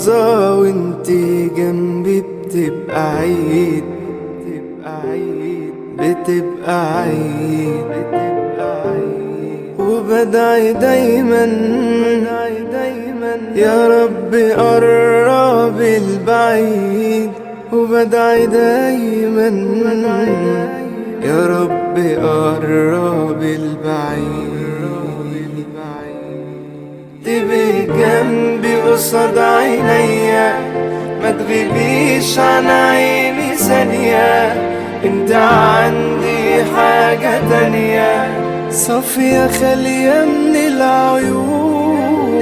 لحظة وانت جنبي بتبقى عيد بتبقى عيد بتبقى عيد بتبقى عيد وبدعي دايما دايما يا رب قرب البعيد وبدعي دايما يا رب قرب البعيد تبقي جنبي قصاد عينيا ما تغيبيش عن عيني ثانية انت عندي حاجة تانية صافية خالية من العيون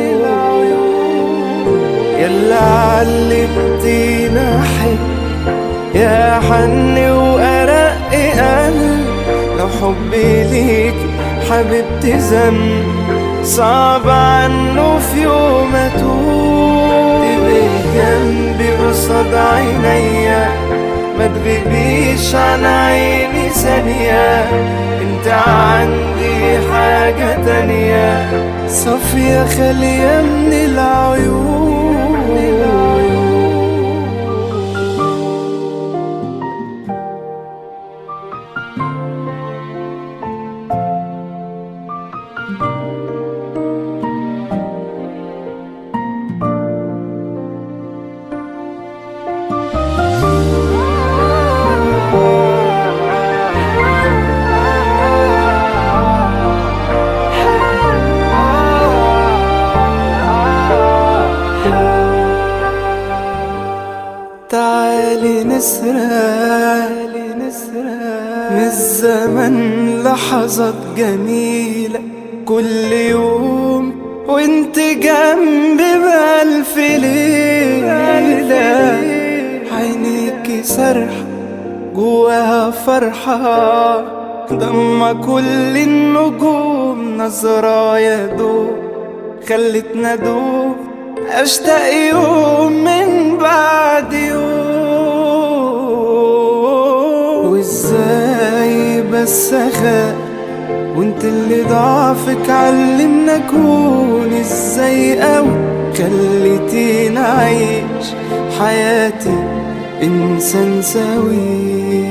يلا علمتينا حب يا حن وأرق قلب لو حبي ليك حبيبتي ذنب صعب عنه في يوم اتوب تبقي جنبي قصاد عينيا ما تغيبيش عن عيني ثانية انت عندي حاجة تانية صافية خالية من العيون تعالي نسرق من الزمن لحظات جميلة كل يوم وانت جنبي بألف ليلة عينيكي سرحة جواها فرحة ضم كل النجوم نظرة يا دوب خلتنا دوب اشتاق يوم من بعد يوم وازاي بس اخاف وانت اللي ضعفك علمنا اكون ازاي قوي خليتينا اعيش حياتي انسان سوي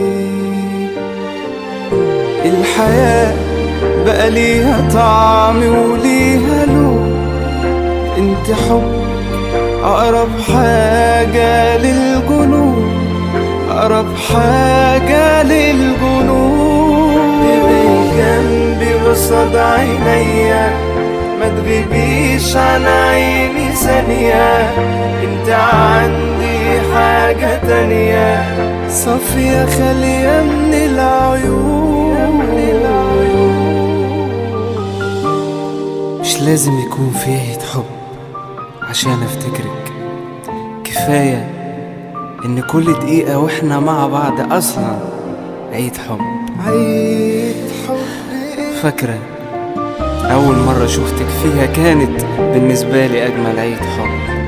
الحياة بقى ليها طعم وليها لون انت حب أقرب حاجة للجنون أقرب حاجة للجنون تبقي جنبي قصاد عينيا ما تغيبيش عن عيني ثانية انت عندي حاجة تانية صافية خالية من العيون مش لازم يكون في عيد حب عشان افتكرك كفاية ان كل دقيقة واحنا مع بعض اصلا عيد حب عيد حب فاكرة اول مرة شفتك فيها كانت بالنسبة لي اجمل عيد حب